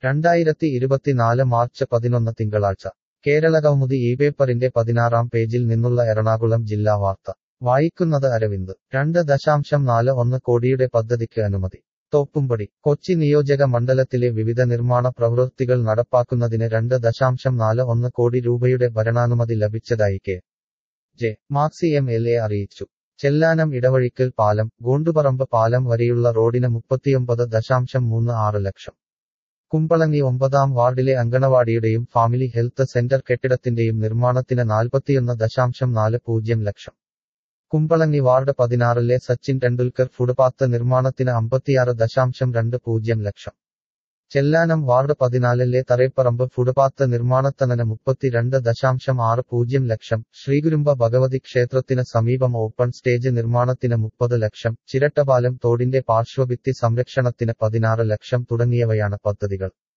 രണ്ടായിരത്തി ഇരുപത്തിനാല് മാർച്ച് പതിനൊന്ന് തിങ്കളാഴ്ച കേരള കൗമുദി ഈ പേപ്പറിന്റെ പതിനാറാം പേജിൽ നിന്നുള്ള എറണാകുളം ജില്ലാ വാർത്ത വായിക്കുന്നത് അരവിന്ദ് രണ്ട് ദശാംശം നാല് ഒന്ന് കോടിയുടെ പദ്ധതിക്ക് അനുമതി തോപ്പുംപടി കൊച്ചി നിയോജക മണ്ഡലത്തിലെ വിവിധ നിർമ്മാണ പ്രവൃത്തികൾ നടപ്പാക്കുന്നതിന് രണ്ട് ദശാംശം നാല് ഒന്ന് കോടി രൂപയുടെ ഭരണാനുമതി ലഭിച്ചതായി K J Maxi M L A അറിയിച്ചു ചെല്ലാനം ഇടവഴിക്കൽ പാലം ഗോണ്ടുപറമ്പ് പാലം വരെയുള്ള റോഡിന് മുപ്പത്തിയൊമ്പത് ദശാംശം മൂന്ന് ആറ് ലക്ഷം കുമ്പളങ്ങി ഒമ്പതാം വാർഡിലെ അങ്കണവാടിയുടെയും ഫാമിലി ഹെൽത്ത് സെന്റർ കെട്ടിടത്തിന്റെയും നിർമ്മാണത്തിന് നാൽപ്പത്തിയൊന്ന് ദശാംശം നാല് പൂജ്യം ലക്ഷം കുമ്പളങ്ങി വാർഡ് പതിനാറിലെ സച്ചിൻ ടെണ്ടുൽക്കർ ഫുട്പാത്ത് നിർമ്മാണത്തിന് അമ്പത്തിയാറ് ദശാംശം രണ്ട് പൂജ്യം ലക്ഷം ചെല്ലാനം വാർഡ് പതിനാലിലെ തറേപ്പറമ്പ് ഫുട്പാത്ത് നിർമ്മാണത്തിന് മുപ്പത്തിരണ്ട് ദശാംശം ആറ് പൂജ്യം ലക്ഷം ശ്രീഗുരുമ്പ ഭഗവതി ക്ഷേത്രത്തിന് സമീപം ഓപ്പൺ സ്റ്റേജ് നിർമ്മാണത്തിന് മുപ്പത് ലക്ഷം ചിരട്ടപാലം തോടിന്റെ പാർശ്വഭിത്തി സംരക്ഷണത്തിന് പതിനാറ് ലക്ഷം തുടങ്ങിയവയാണ് പദ്ധതികൾ